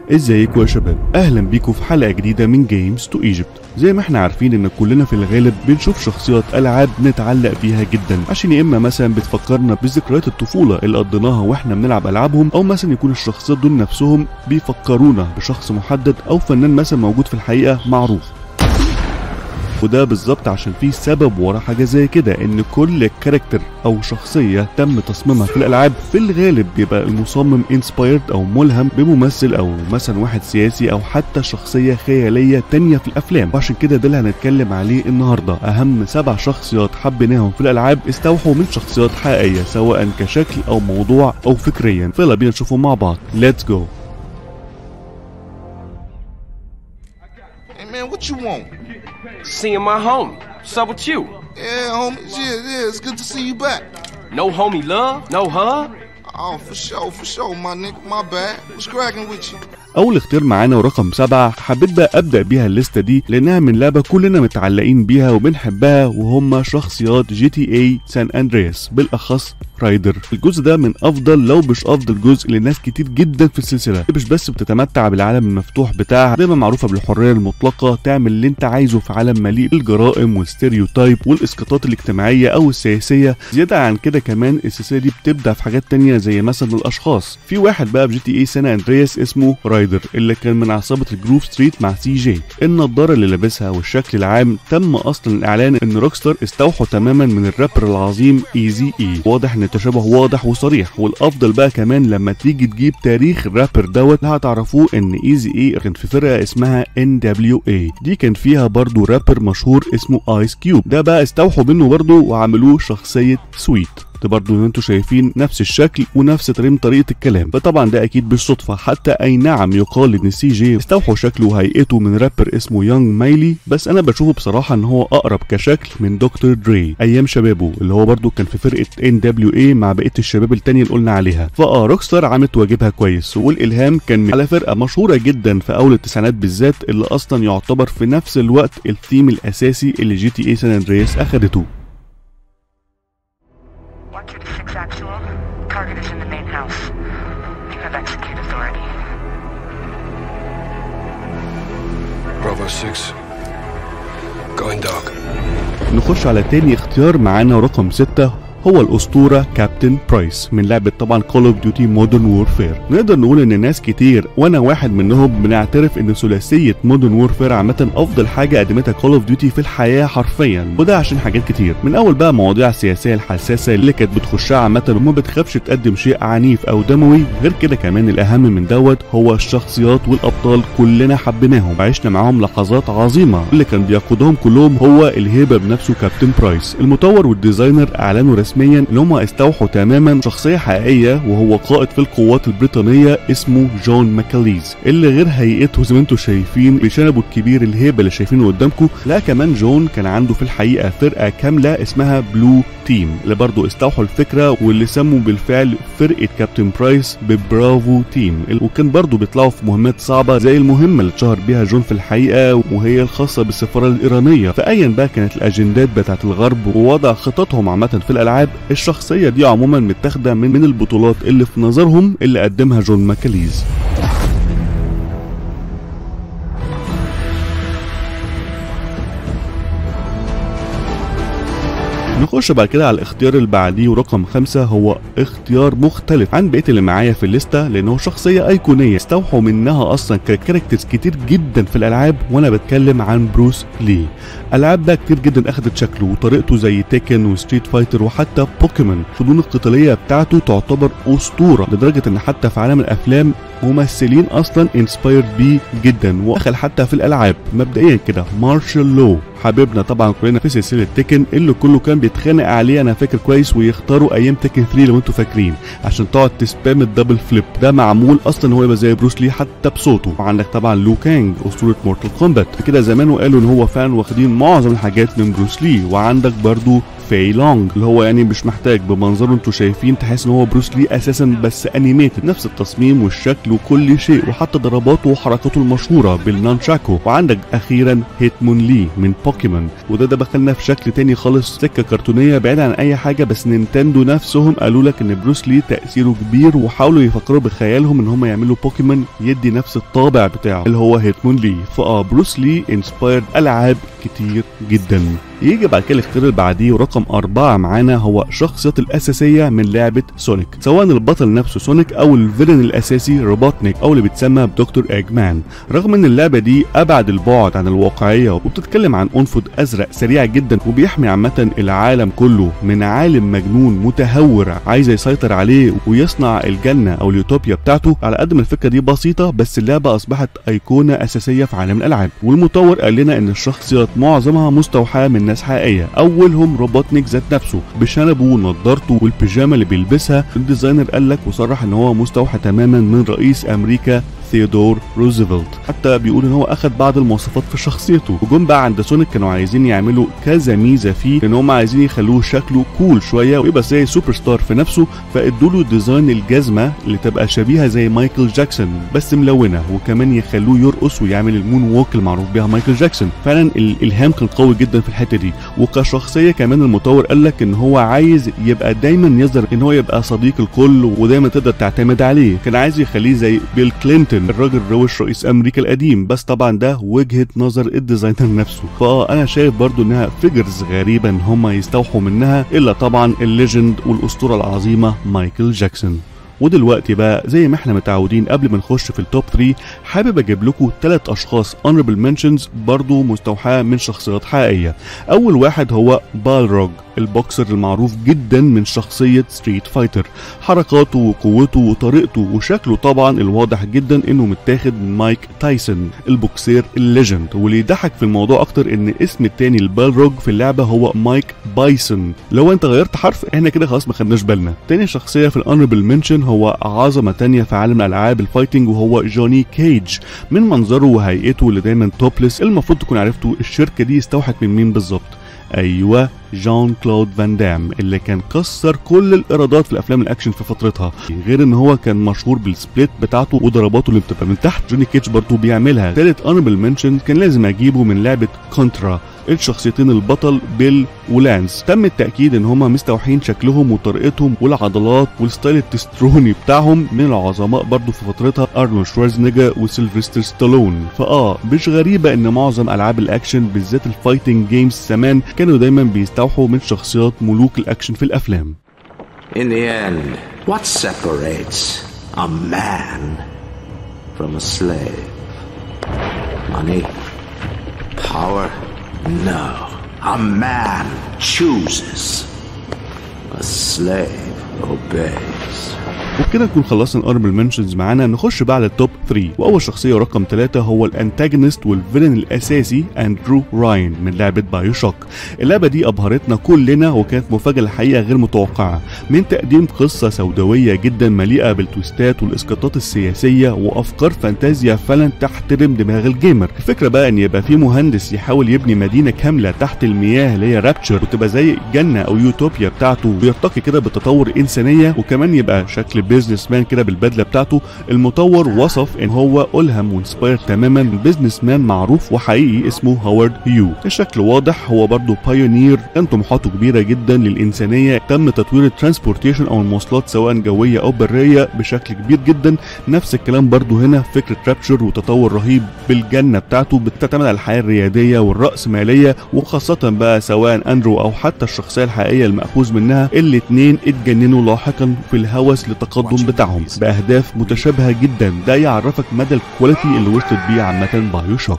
ازيكم يا شباب اهلا بيكم في حلقه جديده من جيمز تو ايجيبت زي ما احنا عارفين ان كلنا في الغالب بنشوف شخصيات العاب نتعلق بيها جدا عشان يا اما مثلا بتفكرنا بذكريات الطفوله اللي قضيناها واحنا بنلعب العابهم او مثلا يكون الشخصيات دول نفسهم بيفكرونا بشخص محدد او فنان مثلا موجود في الحقيقه معروف وده بالظبط عشان في سبب ورا حاجه زي كده ان كل كاركتر او شخصيه تم تصميمها في الالعاب في الغالب بيبقى المصمم انسبايرد او ملهم بممثل او مثلا واحد سياسي او حتى شخصيه خياليه تانية في الافلام وعشان كده ده اللي هنتكلم عليه النهارده اهم سبع شخصيات حبيناهم في الالعاب استوحوا من شخصيات حقيقيه سواء كشكل او موضوع او فكريا فيلا بينا نشوفهم مع بعض ليتس جو Hey man, what you want? Seeing my homie. What's up with you? Yeah, homies. Yeah, yeah, it's good to see you back. No homie love? No hug? Oh, for sure, for sure, my nigga. My bad. What's cracking with you? اول اختيار معانا ورقم سبعة حبيت بقى ابدا بيها الليسته دي لانها من لعبه كلنا متعلقين بيها وبنحبها وهم شخصيات جي تي اي سان اندرياس بالاخص رايدر الجزء ده من افضل لو مش افضل جزء لناس كتير جدا في السلسله مش بس بتتمتع بالعالم المفتوح بتاعها دايما معروفه بالحريه المطلقه تعمل اللي انت عايزه في عالم مليء بالجرائم والستيريوتايب والاسقاطات الاجتماعيه او السياسيه زياده عن كده كمان السلسله دي بتبدع في حاجات تانية زي مثلا الاشخاص في واحد بقى في جي تي اي سان اندرياس اسمه رايدر اللي كان من عصابه الجروف ستريت مع سي جي النضاره اللي لابسها والشكل العام تم اصلا الاعلان ان روكستار استوحوا تماما من الرابر العظيم ايزي اي واضح ان التشابه واضح وصريح والافضل بقى كمان لما تيجي تجيب تاريخ الرابر دوت هتعرفوه ان ايزي اي كان في فرقه اسمها ان دبليو اي دي كان فيها برضو رابر مشهور اسمه ايس كيوب ده بقى استوحوا منه برضو وعملوه شخصيه سويت ده برضه ان انتوا شايفين نفس الشكل ونفس طريقه طريقه الكلام فطبعا ده اكيد بالصدفه حتى اي نعم يقال ان سي جي استوحوا شكله وهيئته من رابر اسمه يونج مايلي بس انا بشوفه بصراحه ان هو اقرب كشكل من دكتور دري ايام شبابه اللي هو برضه كان في فرقه ان دبليو اي مع بقيه الشباب التانية اللي قلنا عليها فاه روكستار عملت واجبها كويس والالهام كان على فرقه مشهوره جدا في اول التسعينات بالذات اللي اصلا يعتبر في نفس الوقت الثيم الاساسي اللي جي تي اي سان اندرياس اخدته 126 actual. Target is in the main house. You have execute authority. Bravo 6. Going dark. نخش على تاني اختيار معانا رقم ستة هو الأسطورة كابتن برايس من لعبة طبعا كول اوف ديوتي مودرن وورفير نقدر نقول ان ناس كتير وانا واحد منهم بنعترف ان ثلاثية مودرن وورفير عامة افضل حاجة قدمتها كول اوف ديوتي في الحياة حرفيا وده عشان حاجات كتير من اول بقى مواضيع السياسية الحساسة اللي كانت بتخشها عامة وما بتخافش تقدم شيء عنيف او دموي غير كده كمان الاهم من دوت هو الشخصيات والابطال كلنا حبيناهم وعشنا معاهم لحظات عظيمة اللي كان بيقودهم كلهم هو الهيبة بنفسه كابتن برايس المطور والديزاينر اعلنوا رسميا ان هم استوحوا تماما شخصيه حقيقيه وهو قائد في القوات البريطانيه اسمه جون ماكاليز اللي غير هيئته زي ما انتم شايفين بشنبه الكبير الهيبه اللي شايفينه قدامكم لا كمان جون كان عنده في الحقيقه فرقه كامله اسمها بلو تيم اللي برضه استوحوا الفكره واللي سموا بالفعل فرقه كابتن برايس ببرافو تيم وكان برضه بيطلعوا في مهمات صعبه زي المهمه اللي اتشهر بيها جون في الحقيقه وهي الخاصه بالسفاره الايرانيه فايا بقى كانت الاجندات بتاعت الغرب ووضع خططهم عامه في الالعاب الشخصيه دي عموما متاخده من من البطولات اللي في نظرهم اللي قدمها جون ماكاليز نخش بعد كده على الاختيار اللي بعديه ورقم خمسة هو اختيار مختلف عن بقية اللي معايا في الليستة لأنه شخصية أيقونية استوحوا منها أصلا كاركترز كتير جدا في الألعاب وأنا بتكلم عن بروس لي ألعاب بقى كتير جدا أخدت شكله وطريقته زي تيكن وستريت فايتر وحتى بوكيمون فنون القتالية بتاعته تعتبر أسطورة لدرجة إن حتى في عالم الأفلام ممثلين اصلا انسبايرد بيه جدا ودخل حتى في الالعاب مبدئيا كده مارشال لو حبيبنا طبعا كلنا في سلسله تيكن اللي كله كان بيتخانق عليه انا فاكر كويس ويختاروا ايام تيكن 3 لو انتوا فاكرين عشان تقعد تسبام الدبل فليب ده معمول اصلا هو يبقى زي بروس لي حتى بصوته وعندك طبعا لو كانج اسطوره مورتال كومبات كده زمان وقالوا ان هو فعلا واخدين معظم الحاجات من بروس لي وعندك برضو فاي لونج اللي هو يعني مش محتاج بمنظره انتوا شايفين تحس ان هو بروس لي اساسا بس انيميتد نفس التصميم والشكل وكل شيء وحتى ضرباته وحركاته المشهوره بالنانشاكو وعندك اخيرا هيتمون لي من بوكيمون وده ده دخلنا في شكل تاني خالص سكه كرتونيه بعيد عن اي حاجه بس نينتندو نفسهم قالوا لك ان بروس لي تاثيره كبير وحاولوا يفكروا بخيالهم ان هم يعملوا بوكيمون يدي نفس الطابع بتاعه اللي هو هيتمون لي فاه بروس لي انسبايرد العاب كتير جدا يجي بعد كده الاختيار اللي بعديه ورقم أربعة معانا هو الشخصيات الأساسية من لعبة سونيك سواء البطل نفسه سونيك أو الفيلن الأساسي روبوتنيك أو اللي بيتسمى بدكتور إيجمان رغم إن اللعبة دي أبعد البعد عن الواقعية وبتتكلم عن أنفذ أزرق سريع جدا وبيحمي عامة العالم كله من عالم مجنون متهور عايز يسيطر عليه ويصنع الجنة أو اليوتوبيا بتاعته على قد ما الفكرة دي بسيطة بس اللعبة أصبحت أيقونة أساسية في عالم الألعاب والمطور قال لنا إن الشخصيات معظمها مستوحاة من ناس حقيقية أولهم روبوتنيك ذات نفسه بشنبه ونضارته والبيجامة اللي بيلبسها الديزاينر قال لك وصرح إن هو مستوحى تماما من رئيس أمريكا ثيودور روزفلت حتى بيقول ان هو اخد بعض المواصفات في شخصيته وجم بقى عند سونيك كانوا عايزين يعملوا كذا ميزه فيه لان هم عايزين يخلوه شكله كول شويه ويبقى زي سوبر ستار في نفسه فادوا له ديزاين الجزمه اللي تبقى شبيهه زي مايكل جاكسون بس ملونه وكمان يخلوه يرقص ويعمل المون ووك المعروف بيها مايكل جاكسون فعلا الالهام كان قوي جدا في الحته دي وكشخصيه كمان المطور قال لك ان هو عايز يبقى دايما يظهر ان هو يبقى صديق الكل ودايما تقدر تعتمد عليه كان عايز يخليه زي بيل كلينتون الراجل روش رئيس امريكا القديم بس طبعا ده وجهه نظر الديزاينر نفسه فانا شايف برضو انها فيجرز غريبه ان هم يستوحوا منها الا طبعا الليجند والاسطوره العظيمه مايكل جاكسون ودلوقتي بقى زي ما احنا متعودين قبل ما نخش في التوب 3 حابب اجيب لكم ثلاث اشخاص honorable mentions برضو مستوحاه من شخصيات حقيقيه اول واحد هو بالروج البوكسر المعروف جدا من شخصية ستريت فايتر حركاته وقوته وطريقته وشكله طبعا الواضح جدا انه متاخد من مايك تايسون البوكسير الليجند واللي يضحك في الموضوع اكتر ان اسم التاني البالروج في اللعبة هو مايك بايسون لو انت غيرت حرف احنا كده خلاص ما خدناش بالنا تاني شخصية في الانربل منشن هو عظمة تانية في عالم الالعاب الفايتنج وهو جوني كيج من منظره وهيئته اللي دايما توبلس المفروض تكون عرفتوا الشركة دي استوحت من مين بالظبط ايوه جون كلود فان دام اللي كان كسر كل الايرادات في الافلام الاكشن في فترتها غير ان هو كان مشهور بالسبليت بتاعته وضرباته اللي بتبقى من تحت جوني كيتش برضه بيعملها تالت اونربل منشن كان لازم اجيبه من لعبه كونترا الشخصيتين البطل بيل ولانس تم التاكيد ان هما مستوحين شكلهم وطريقتهم والعضلات والستايل التستروني بتاعهم من العظماء برضه في فترتها ارنولد شوارزنيجر وسيلفستر ستالون فاه مش غريبه ان معظم العاب الاكشن بالذات الفايتنج جيمز زمان كانوا دايما بيستوحوا من شخصيات ملوك الاكشن في الافلام In the end, what separates a man from a slave? Money? Power? No. A man chooses. A slave obeys. وبكده نكون خلصنا الارمل منشنز معانا نخش بقى على التوب 3 واول شخصيه رقم 3 هو الانتاجونست والفيلن الاساسي اندرو راين من لعبه بايو شوك اللعبه دي ابهرتنا كلنا وكانت مفاجاه الحقيقه غير متوقعه من تقديم قصه سوداويه جدا مليئه بالتويستات والاسقاطات السياسيه وافكار فانتازيا فعلا تحترم دماغ الجيمر الفكره بقى ان يبقى في مهندس يحاول يبني مدينه كامله تحت المياه اللي هي رابتشر وتبقى زي جنه او يوتوبيا بتاعته ويرتقي كده بتطور انسانيه وكمان يبقى شكل بيزنس مان كده بالبدله بتاعته المطور وصف ان هو الهم وانسباير تماما من بيزنس مان معروف وحقيقي اسمه هوارد هيو الشكل واضح هو برضه بايونير كان طموحاته كبيره جدا للانسانيه تم تطوير الترانسبورتيشن او المواصلات سواء جويه او بريه بشكل كبير جدا نفس الكلام برضه هنا فكره رابتشر وتطور رهيب بالجنه بتاعته بتعتمد على الحياه الرياديه والراسماليه وخاصه بقى سواء اندرو او حتى الشخصيه الحقيقيه الماخوذ منها الاثنين اتجننوا لاحقا في الهوس للتقدم بتاعهم باهداف متشابهه جدا ده يعرفك مدى الكواليتي اللي وصلت بيه عامه بايو شوك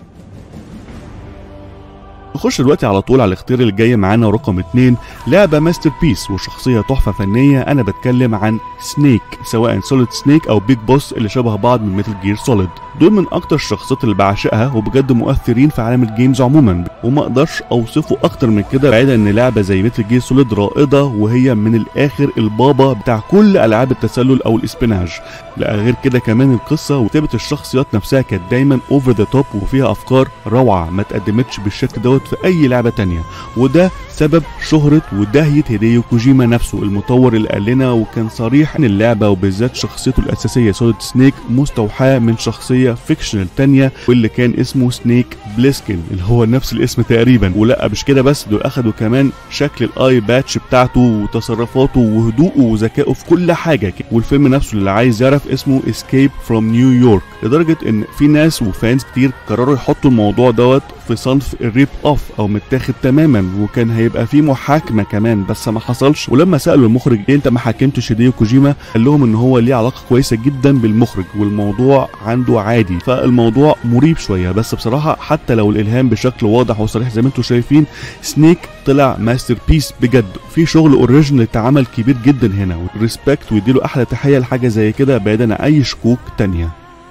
نخش دلوقتي على طول على الاختيار اللي جاي معانا رقم اتنين لعبه ماستر بيس وشخصيه تحفه فنيه انا بتكلم عن سنيك سواء سوليد سنيك او بيج بوس اللي شبه بعض من ميتال جير سوليد دول من اكتر الشخصيات اللي بعشقها وبجد مؤثرين في عالم الجيمز عموما وما اقدرش اوصفه اكتر من كده بعيدا ان لعبه زي ميتال جير سوليد رائده وهي من الاخر البابا بتاع كل العاب التسلل او الاسبناج لا غير كده كمان القصه وكتابه الشخصيات نفسها كانت دايما اوفر ذا توب وفيها افكار روعه ما اتقدمتش بالشكل دوت في اي لعبه تانية وده سبب شهرة ودهية هيديو كوجيما نفسه المطور اللي قال لنا وكان صريح ان اللعبة وبالذات شخصيته الأساسية سوليد سنيك مستوحاة من شخصية فيكشنال تانية واللي كان اسمه سنيك بليسكن اللي هو نفس الاسم تقريبا ولا مش كده بس دول اخدوا كمان شكل الاي باتش بتاعته وتصرفاته وهدوءه وذكائه في كل حاجة والفيلم نفسه اللي عايز يعرف اسمه اسكيب فروم نيويورك لدرجة ان في ناس وفانز كتير قرروا يحطوا الموضوع دوت في صنف الريب اوف او متاخد تماما وكان هيبقى في محاكمه كمان بس ما حصلش ولما سالوا المخرج ليه انت ما حاكمتش هيديو كوجيما قال لهم ان هو ليه علاقه كويسه جدا بالمخرج والموضوع عنده عادي فالموضوع مريب شويه بس بصراحه حتى لو الالهام بشكل واضح وصريح زي ما انتم شايفين سنيك طلع ماستر بيس بجد في شغل اوريجينال اتعمل كبير جدا هنا وريسبكت ويديله احلى تحيه لحاجه زي كده بعيدا عن اي شكوك تانيه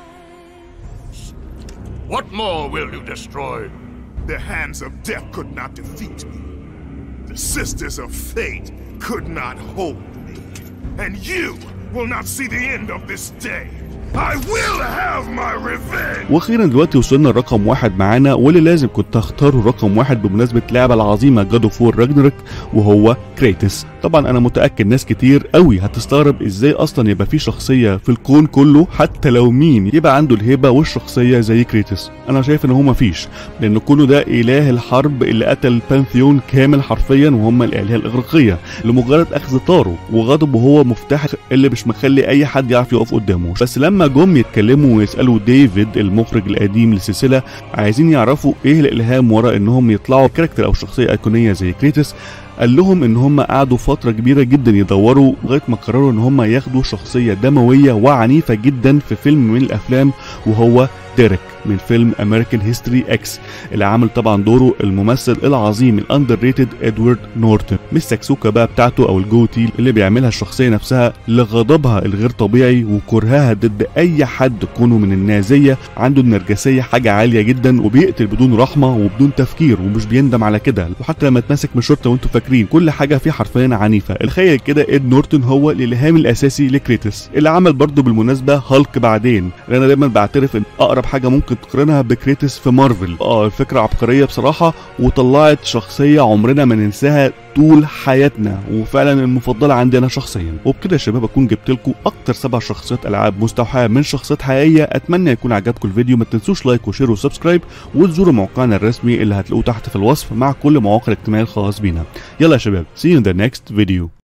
What more will you destroy? The hands of death could not defeat me. The sisters of fate could not hold me. And you will not see the end of this day. I will have my revenge! واخيرا دلوقتي وصلنا لرقم واحد معانا واللي لازم كنت اختاره رقم واحد بمناسبه اللعبه العظيمه جاد اوف وور راجنرك وهو كريتس طبعا انا متاكد ناس كتير قوي هتستغرب ازاي اصلا يبقى في شخصيه في الكون كله حتى لو مين يبقى عنده الهيبه والشخصيه زي كريتس انا شايف ان هو مفيش لان كونه ده اله الحرب اللي قتل بانثيون كامل حرفيا وهم الالهه الاغريقيه لمجرد اخذ طاره وغضبه هو مفتاح اللي مش مخلي اي حد يعرف يقف قدامه بس لما جم يتكلموا ويسالوا ديفيد المخرج القديم للسلسله عايزين يعرفوا ايه الالهام ورا انهم يطلعوا كاركتر او شخصيه ايقونيه زي كريتس قال لهم ان هم قعدوا فتره كبيره جدا يدوروا لغايه ما قرروا ان هم ياخدوا شخصيه دمويه وعنيفه جدا في فيلم من الافلام وهو ديريك من فيلم امريكان هيستوري اكس اللي عامل طبعا دوره الممثل العظيم الاندر ريتد ادوارد نورتون مش سكسوكه بقى بتاعته او الجوتي اللي بيعملها الشخصيه نفسها لغضبها الغير طبيعي وكرهها ضد اي حد كونه من النازيه عنده النرجسيه حاجه عاليه جدا وبيقتل بدون رحمه وبدون تفكير ومش بيندم على كده وحتى لما اتمسك من الشرطه وانتم فاكرين كل حاجه فيه حرفيا عنيفه الخيل كده اد نورتون هو الالهام الاساسي لكريتس اللي عمل برضه بالمناسبه هالك بعدين انا دايما بعترف ان اقرب حاجه ممكن تقارنها بكريتس في مارفل اه الفكره عبقريه بصراحه وطلعت شخصيه عمرنا ما ننساها طول حياتنا وفعلا المفضله عندي انا شخصيا وبكده يا شباب اكون جبت لكم اكتر سبع شخصيات العاب مستوحاه من شخصيات حقيقيه اتمنى يكون عجبكم الفيديو ما تنسوش لايك وشير وسبسكرايب وتزوروا موقعنا الرسمي اللي هتلاقوه تحت في الوصف مع كل مواقع الاجتماعي الخاص بينا يلا يا شباب see you in the next video